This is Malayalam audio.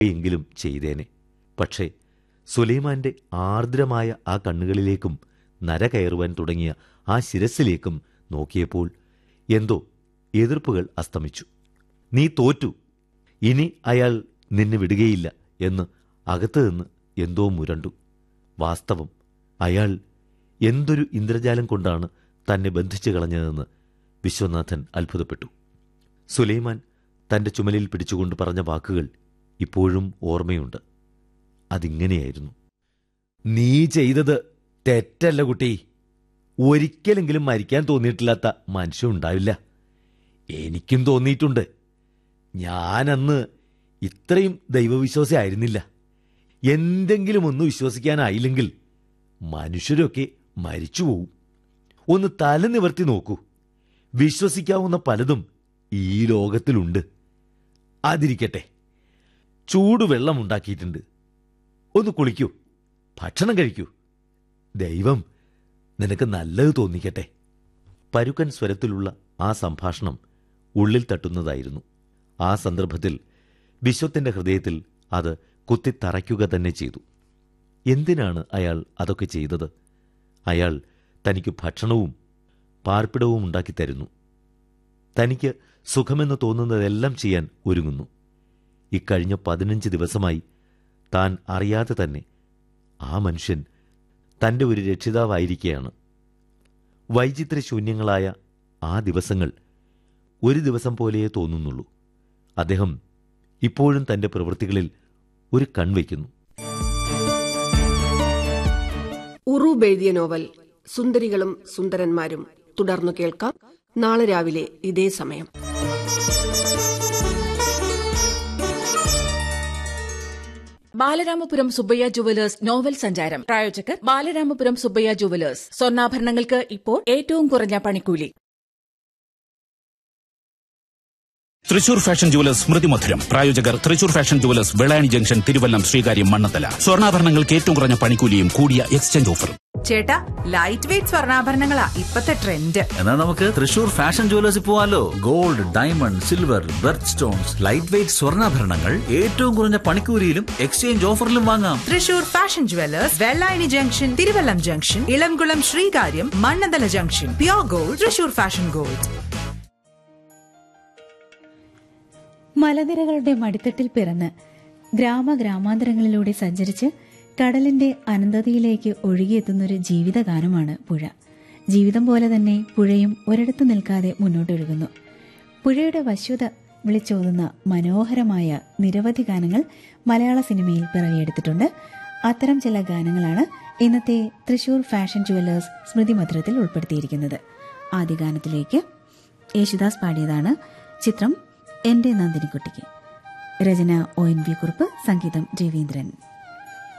എങ്കിലും ചെയ്തേനെ പക്ഷേ സുലൈമാന്റെ ആർദ്രമായ ആ കണ്ണുകളിലേക്കും നര കയറുവാൻ തുടങ്ങിയ ആ ശിരസിലേക്കും നോക്കിയപ്പോൾ എന്തോ എതിർപ്പുകൾ അസ്തമിച്ചു നീ തോറ്റു ഇനി അയാൾ നിന്നെ വിടുകയില്ല എന്ന് അകത്ത് നിന്ന് എന്തോ മുരണ്ടു വാസ്തവം അയാൾ എന്തൊരു ഇന്ദ്രജാലം കൊണ്ടാണ് തന്നെ ബന്ധിച്ചു കളഞ്ഞതെന്ന് വിശ്വനാഥൻ അത്ഭുതപ്പെട്ടു സുലൈമാൻ തന്റെ ചുമലിൽ പിടിച്ചുകൊണ്ട് പറഞ്ഞ വാക്കുകൾ ഇപ്പോഴും ഓർമ്മയുണ്ട് അതിങ്ങനെയായിരുന്നു നീ ചെയ്തത് തെറ്റല്ല കുട്ടി ഒരിക്കലെങ്കിലും മരിക്കാൻ തോന്നിയിട്ടില്ലാത്ത മനുഷ്യൻ ഉണ്ടാവില്ല എനിക്കും തോന്നിയിട്ടുണ്ട് ഞാനന്ന് ഇത്രയും ദൈവവിശ്വാസി ആയിരുന്നില്ല എന്തെങ്കിലും ഒന്ന് വിശ്വസിക്കാനായില്ലെങ്കിൽ മനുഷ്യരൊക്കെ മരിച്ചുപോകും ഒന്ന് തല നിവർത്തി നോക്കൂ വിശ്വസിക്കാവുന്ന പലതും ഈ ലോകത്തിലുണ്ട് അതിരിക്കട്ടെ ചൂടുവെള്ളം ഉണ്ടാക്കിയിട്ടുണ്ട് ഒന്ന് കുളിക്കൂ ഭക്ഷണം കഴിക്കൂ ദൈവം നിനക്ക് നല്ലത് തോന്നിക്കട്ടെ പരുക്കൻ സ്വരത്തിലുള്ള ആ സംഭാഷണം ഉള്ളിൽ തട്ടുന്നതായിരുന്നു ആ സന്ദർഭത്തിൽ വിശ്വത്തിന്റെ ഹൃദയത്തിൽ അത് കുത്തിത്തറയ്ക്കുക തന്നെ ചെയ്തു എന്തിനാണ് അയാൾ അതൊക്കെ ചെയ്തത് അയാൾ തനിക്ക് ഭക്ഷണവും പാർപ്പിടവും ഉണ്ടാക്കി തരുന്നു തനിക്ക് സുഖമെന്ന് തോന്നുന്നതെല്ലാം ചെയ്യാൻ ഒരുങ്ങുന്നു ഇക്കഴിഞ്ഞ പതിനഞ്ച് ദിവസമായി താൻ അറിയാതെ തന്നെ ആ മനുഷ്യൻ തന്റെ ഒരു രക്ഷിതാവായിരിക്കുകയാണ് വൈചിത്രശൂന്യങ്ങളായ ആ ദിവസങ്ങൾ ഒരു ദിവസം പോലെയേ തോന്നുന്നുള്ളൂ അദ്ദേഹം ഇപ്പോഴും തന്റെ പ്രവൃത്തികളിൽ ഒരു കൺവയ്ക്കുന്നു ഉറൂബ് എഴുതിയ നോവൽ സുന്ദരികളും സുന്ദരന്മാരും തുടർന്നു കേൾക്കാം നാളെ രാവിലെ ഇതേ സമയം ബാലരാമപുരം സുബ്ബയ്യ ജുവലേഴ്സ് നോവൽ സഞ്ചാരം പ്രായോജകർ ബാലരാമപുരം സുബ്ബയ്യ ജുവലേഴ്സ് സ്വർണ്ണാഭരണങ്ങൾക്ക് ഇപ്പോൾ ഏറ്റവും കുറഞ്ഞ പണിക്കൂലി തൃശൂർ ഫാഷൻ ജുവലേഴ്സ് സ്മൃതി മധുരം പ്രായോജകർ Thrissur fashion jewellers Velani junction Thiruvallam Sreekaryam Mannanthala സ്വർണ്ണാഭരണങ്ങൾക്ക് ഏറ്റവും കുറഞ്ഞ പണിക്കൂലിയും കൂടിയ എക്സ്ചേഞ്ച് ഓഫറും ചേട്ടാ ലൈറ്റ് വെയിറ്റ് സ്വർണ്ണാഭരണങ്ങളാ ഇപ്പത്തെ ട്രെൻഡ് എന്നാൽ നമുക്ക് തൃശൂർ ഫാഷൻ ജുവലേഴ്സിൽ പോവാലോ gold diamond silver birth stones light weight സ്വർണ്ണാഭരണങ്ങൾ ഏറ്റവും കുറഞ്ഞ പണിക്കൂലിയിലും എക്സ്ചേഞ്ച് ഓഫറിലും വാങ്ങാം Thrissur fashion jewellers Vellayani junction Thiruvallam junction Elamkulam Sreekaryam Mannanthala junction pure gold Thrissur fashion gold മലനിരകളുടെ മടിത്തട്ടിൽ പിറന്ന് ഗ്രാമഗ്രാമാന്തരങ്ങളിലൂടെ സഞ്ചരിച്ച് കടലിന്റെ അനന്തതയിലേക്ക് ഒഴുകിയെത്തുന്നൊരു ജീവിതഗാനമാണ് പുഴ ജീവിതം പോലെ തന്നെ പുഴയും ഒരിടത്തു നിൽക്കാതെ മുന്നോട്ടൊഴുകുന്നു പുഴയുടെ വശ്യത വിളിച്ചോതുന്ന മനോഹരമായ നിരവധി ഗാനങ്ങൾ മലയാള സിനിമയിൽ പിറവിയെടുത്തിട്ടുണ്ട് അത്തരം ചില ഗാനങ്ങളാണ് ഇന്നത്തെ തൃശൂർ ഫാഷൻ ജുവല്ലേഴ്സ് സ്മൃതി മധുരത്തിൽ ഉൾപ്പെടുത്തിയിരിക്കുന്നത് ആദ്യ ഗാനത്തിലേക്ക് യേശുദാസ് പാടിയതാണ് ചിത്രം എന്റെ നന്ദിനിക്കുട്ടിക്ക് രചന ഒ എൻ വി കുറുപ്പ് സംഗീതം രവീന്ദ്രൻ